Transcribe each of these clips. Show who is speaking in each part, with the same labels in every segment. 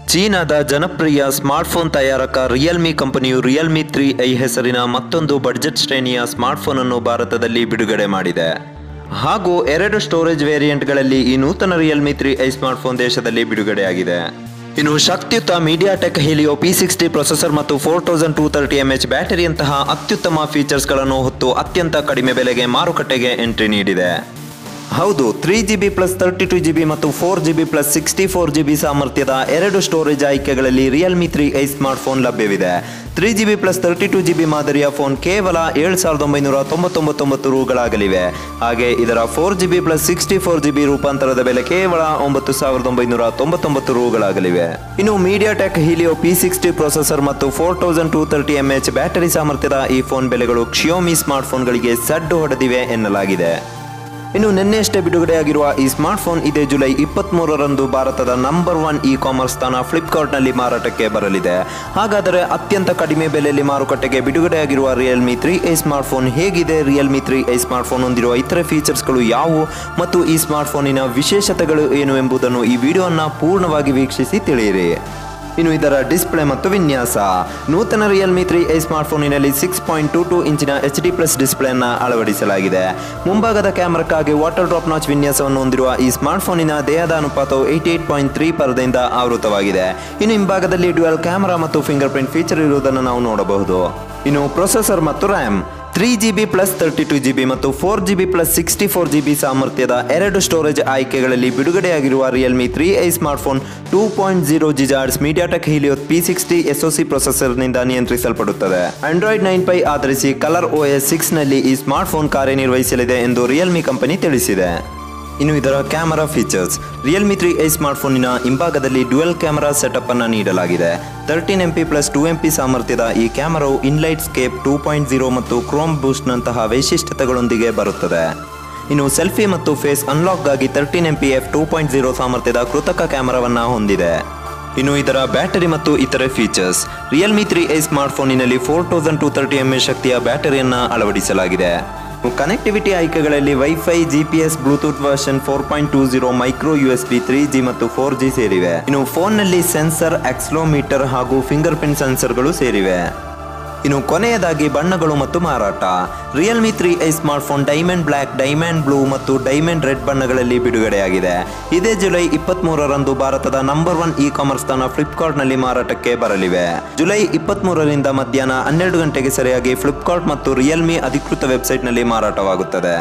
Speaker 1: ಚೀನಾದ ಜನಪ್ರಿಯ ಸ್ಮಾರ್ಟ್ಫೋನ್ ತಯಾರಕ ರಿಯಲ್ಮಿ ಕಂಪನಿಯು ರಿಯಲ್ಮಿ ತ್ರೀ ಐ ಹೆಸರಿನ ಮತ್ತೊಂದು ಬಡ್ಜೆಟ್ ಶ್ರೇಣಿಯ ಸ್ಮಾರ್ಟ್ಫೋನ್ ಅನ್ನು ಭಾರತದಲ್ಲಿ ಬಿಡುಗಡೆ ಮಾಡಿದೆ ಹಾಗೂ ಎರಡು ಸ್ಟೋರೇಜ್ ವೇರಿಯಂಟ್ಗಳಲ್ಲಿ ಈ ನೂತನ ರಿಯಲ್ಮಿ ತ್ರೀ ಐ ಸ್ಮಾರ್ಟ್ಫೋನ್ ದೇಶದಲ್ಲಿ ಬಿಡುಗಡೆಯಾಗಿದೆ ಇನ್ನು ಶಕ್ತಿಯುತ MediaTek Helio P sixty processor ಮತ್ತು four thousand two thirty M H ಬ್ಯಾಟರಿಯಂತಹ ಅತ್ಯುತ್ತಮ ಫೀಚರ್ಸ್ಗಳನ್ನು ಹೊತ್ತು ಅತ್ಯಂತ ಕಡಿಮೆ ಬೆಲೆಗೆ ಮಾರುಕಟ್ಟೆಗೆ ಎಂಟ್ರಿ ನೀಡಿದೆ ಹೌದು three G B plus thirty two G B ಮತ್ತು four G B plus sixty four G B ಸಾಮರ್ಥ್ಯದ ಎರಡು ಸ್ಟೋರೇಜ್ ಆಯ್ಕೆಗಳಲ್ಲಿ ರಿಯಲ್ಮಿ ತ್ರೀ ಐ ಸ್ಮಾರ್ಟ್ಫೋನ್ ಲಭ್ಯವಿದೆ three G B plus thirty two G B ಮಾದರಿಯ ಫೋನ್ ಕೇವಲ ಏಳು ಸಾವಿರದ ಒಂಬೈನೂರ ತೊಂಬತ್ತೊಂಬತ್ತೊಂಬತ್ತು ರೂಗಳಾಗಲಿವೆ ಹಾಗೆ ಇದರ four G B plus sixty four G B ರೂಪಾಂತರದ ಬೆಲೆ ಕೇವಲ ಒಂಬತ್ತು ಸಾವಿರದ ಒಂಬೈನೂರ ತೊಂಬತ್ತೊಂಬತ್ತು ರೂಗಳಾಗಲಿವೆ ಇನ್ನು MediaTek Helio P sixty processor ಮತ್ತು four thousand two thirty M H battery ಸಾಮರ್ಥ್ಯದ ಈ ಫೋನ್ ಬೆಲೆಗಳು ಕ್ಷಿಯೋಮಿ ಸ್ಮಾರ್ಟ್ಫೋನ್ಗಳಿಗೆ ಸಡ್ಡು ಹೊಡೆದಿವೆ ಎನ್ನಲಾಗಿದೆ ಇನ್ನು ನಿನ್ನೆಯಷ್ಟೇ ಬಿಡುಗಡೆಯಾಗಿರುವ ಈ ಸ್ಮಾರ್ಟ್ಫೋನ್ ಇದೇ ಜುಲೈ ಇಪ್ಪತ್ತ್ಮೂರರಂದು ಭಾರತದ ನಂಬರ್ ಒನ್ ಇ ಕಾಮರ್ಸ್ ಸ್ಥಾನ ಫ್ಲಿಪ್ಕಾರ್ಟ್ನಲ್ಲಿ ಮಾರಾಟಕ್ಕೆ ಬರಲಿದೆ ಹಾಗಾದರೆ ಅತ್ಯಂತ ಕಡಿಮೆ ಬೆಲೆಯಲ್ಲಿ ಮಾರುಕಟ್ಟೆಗೆ ಬಿಡುಗಡೆಯಾಗಿರುವ ರಿಯಲ್ಮಿ ತ್ರೀ ಐ ಸ್ಮಾರ್ಟ್ಫೋನ್ ಹೇಗಿದೆ ರಿಯಲ್ಮಿ ತ್ರೀ ಐ ಸ್ಮಾರ್ಟ್ಫೋನ್ ಹೊಂದಿರುವ ಇತರೆ ಫೀಚರ್ಸ್ಗಳು ಯಾವುವು ಮತ್ತು ಈ ಸ್ಮಾರ್ಟ್ಫೋನಿನ ವಿಶೇಷತೆಗಳು ಏನು ಎಂಬುದನ್ನು ಈ ವಿಡಿಯೋವನ್ನು ಪೂರ್ಣವಾಗಿ ವೀಕ್ಷಿಸಿ ತಿಳಿಯಿರಿ ಇನ್ನು ಇದರ ಡಿಸ್ಪ್ಲೇ ಮತ್ತು ವಿನ್ಯಾಸ ನೂತನ ರಿಯಲ್ಮಿ ತ್ರೀ ಐ ಸ್ಮಾರ್ಟ್ಫೋನಿನಲ್ಲಿ ಸಿಕ್ಸ್ ಪಾಯಿಂಟ್ ಟೂ ಟೂ ಇಂಚಿನ ಎಚ್ ಡಿ ಪ್ಲಸ್ ಡಿಸ್ಪ್ಲೇಯನ್ನು ಅಳವಡಿಸಲಾಗಿದೆ ಮುಂಭಾಗದ ಕ್ಯಾಮೆರಾಕ್ಕಾಗಿ ವಾಟರ್ ಡ್ರಾಪ್ ನಾಚ್ ವಿನ್ಯಾಸವನ್ನು ಹೊಂದಿರುವ ಈ ಸ್ಮಾರ್ಟ್ಫೋನಿನ ದೇಹದ ಅನುಪಾತವು ಏಯ್ಟಿ ಏಟ್ ಪಾಯಿಂಟ್ ತ್ರೀ ಪರದೆಯಿಂದ ಆವೃತವಾಗಿದೆ ಇನ್ನು ಹಿಂಭಾಗದಲ್ಲಿ ಡ್ಯುಯಲ್ ಕ್ಯಾಮೆರಾ ಮತ್ತು ಫಿಂಗರ್ ಪ್ರಿಂಟ್ ಫೀಚರ್ ಇರುವುದನ್ನು ನಾವು ನೋಡಬಹುದು ಇನ್ನು ಪ್ರೊಸೆಸರ್ ಮತ್ತು RAM three G B plus thirty two G B ಮತ್ತು four G B plus sixty four G B ಸಾಮರ್ಥ್ಯದ ಎರಡು ಸ್ಟೋರೇಜ್ ಆಯ್ಕೆಗಳಲ್ಲಿ ಬಿಡುಗಡೆಯಾಗಿರುವ Realme three I smartphone two point zero ಜಿಜಾರ್ಡ್ಸ್ MediaTek Helio P sixty SoC ಪ್ರೊಸೆಸರ್ನಿಂದ ನಿಯಂತ್ರಿಸಲ್ಪಡುತ್ತದೆ Android nine pie ಆಧರಿಸಿ colour O S ಸಿಕ್ಸ್ನಲ್ಲಿ ಈ ಸ್ಮಾರ್ಟ್ಫೋನ್ ಕಾರ್ಯನಿರ್ವಹಿಸಲಿದೆ ಎಂದು ರಿಯಲ್ಮಿ ಕಂಪನಿ ತಿಳಿಸಿದೆ ಇನ್ನು ಇದರ camera features Realme three I ಸ್ಮಾರ್ಟ್ಫೋನಿನ ಹಿಂಭಾಗದಲ್ಲಿ ಡ್ಯುಯಲ್ ಕ್ಯಾಮೆರಾ ಸೆಟಪ್ ಅನ್ನು ನೀಡಲಾಗಿದೆ thirteen M P plus two M P ಸಾಮರ್ಥ್ಯದ ಈ ಕ್ಯಾಮೆರಾವು nightscape two point zero ಮತ್ತು ಕ್ರೋಮ್ ಬೂಸ್ಟ್ನಂತಹ ವೈಶಿಷ್ಟ್ಯತೆಗಳೊಂದಿಗೆ ಬರುತ್ತದೆ ಇನ್ನು ಸೆಲ್ಫಿ ಮತ್ತು ಫೇಸ್ ಅನ್ಲಾಕ್ಗಾಗಿ thirteen M P F two point zero ಸಾಮರ್ಥ್ಯದ ಕೃತಕ ಕ್ಯಾಮೆರಾವನ್ನು ಹೊಂದಿದೆ ಇನ್ನು ಇದರ ಬ್ಯಾಟರಿ ಮತ್ತು ಇತರೆ ಫೀಚರ್ಸ್ ರಿಯಲ್ಮಿ ತ್ರೀ ಐ ಸ್ಮಾರ್ಟ್ಫೋನಿನಲ್ಲಿ four thousand two thirty M A ಶಕ್ತಿಯ ಬ್ಯಾಟರಿಯನ್ನು ಅಳವಡಿಸಲಾಗಿದೆ ಕನೆಕ್ಟಿವಿಟಿ ಆಯ್ಕೆಗಳಲ್ಲಿ wifi GPS Bluetooth version four point two zero micro U S B three G ಮತ್ತು ಫೋರ್ ಜಿ ಸೇರಿವೆ ಇನ್ನು ಫೋನ್ನಲ್ಲಿ ಸೆನ್ಸರ್ ಆಕ್ಸ್ಲೋಮೀಟರ್ ಹಾಗೂ ಫಿಂಗರ್ ಪ್ರಿಂಟ್ ಸೆನ್ಸರ್ಗಳು ಸೇರಿವೆ ಇನ್ನು ಕೊನೆಯದಾಗಿ ಬಣ್ಣಗಳು ಮತ್ತು ಮಾರಾಟ Realme three I smartphone diamond black diamond blue ಮತ್ತು ಡೈಮಂಡ್ ರೆಡ್ ಬಣ್ಣಗಳಲ್ಲಿ ಬಿಡುಗಡೆಯಾಗಿದೆ ಇದೇ ಜುಲೈ ಇಪ್ಪತ್ತ್ಮೂರರಂದು ಭಾರತದ ನಂಬರ್ ಒನ್ ಇ ಕಾಮರ್ಸ್ ಸ್ಥಾನ ಫ್ಲಿಪ್ಕಾರ್ಟ್ನಲ್ಲಿ ಮಾರಾಟಕ್ಕೆ ಬರಲಿವೆ ಜುಲೈ ಇಪ್ಪತ್ತ್ಮೂರರಿಂದ ಮಧ್ಯಾಹ್ನ ಹನ್ನೆರಡು ಗಂಟೆಗೆ ಸರಿಯಾಗಿ ಫ್ಲಿಪ್ಕಾರ್ಟ್ ಮತ್ತು ರಿಯಲ್ಮಿ ಅಧಿಕೃತ ವೆಬ್ಸೈಟ್ನಲ್ಲಿ ಮಾರಾಟವಾಗುತ್ತದೆ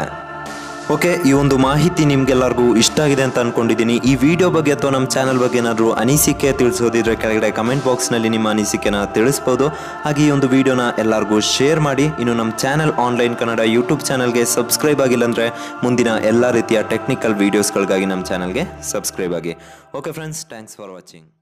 Speaker 1: ಓಕೆ ಈ ಒಂದು ಮಾಹಿತಿ ನಿಮ್ಗೆಲ್ಲರಿಗೂ ಇಷ್ಟ ಆಗಿದೆ ಅಂತ ಅನ್ಕೊಂಡಿದ್ದೀನಿ ಈ ವಿಡಿಯೋ ಬಗ್ಗೆ ಅಥವಾ ನಮ್ಮ ಚಾನಲ್ ಬಗ್ಗೆ ಏನಾದರೂ ಅನಿಸಿಕೆ ತಿಳಿಸೋದಿದ್ರೆ ಕೆಳಗಡೆ ಕಮೆಂಟ್ ಬಾಕ್ಸ್ನಲ್ಲಿ ನಿಮ್ಮ ಅನಿಸಿಕೆನ ತಿಳಿಸ್ಬೋದು ಹಾಗೆ ಈ ಒಂದು ವಿಡಿಯೋನ ಎಲ್ಲರಿಗೂ ಶೇರ್ ಮಾಡಿ ಇನ್ನು ನಮ್ಮ ಚಾನಲ್ ಆನ್ಲೈನ್ ಕನ್ನಡ ಯೂಟ್ಯೂಬ್ ಚಾನಲ್ಗೆ ಸಬ್ಸ್ಕ್ರೈಬ್ ಆಗಿಲ್ಲ ಅಂದರೆ ಮುಂದಿನ ಎಲ್ಲ ರೀತಿಯ ಟೆಕ್ನಿಕಲ್ ವೀಡಿಯೋಸ್ಗಳಿಗಾಗಿ ನಮ್ಮ ಚಾನಲ್ಗೆ ಸಬ್ಸ್ಕ್ರೈಬ್ ಆಗಿ okay friends thanks for watching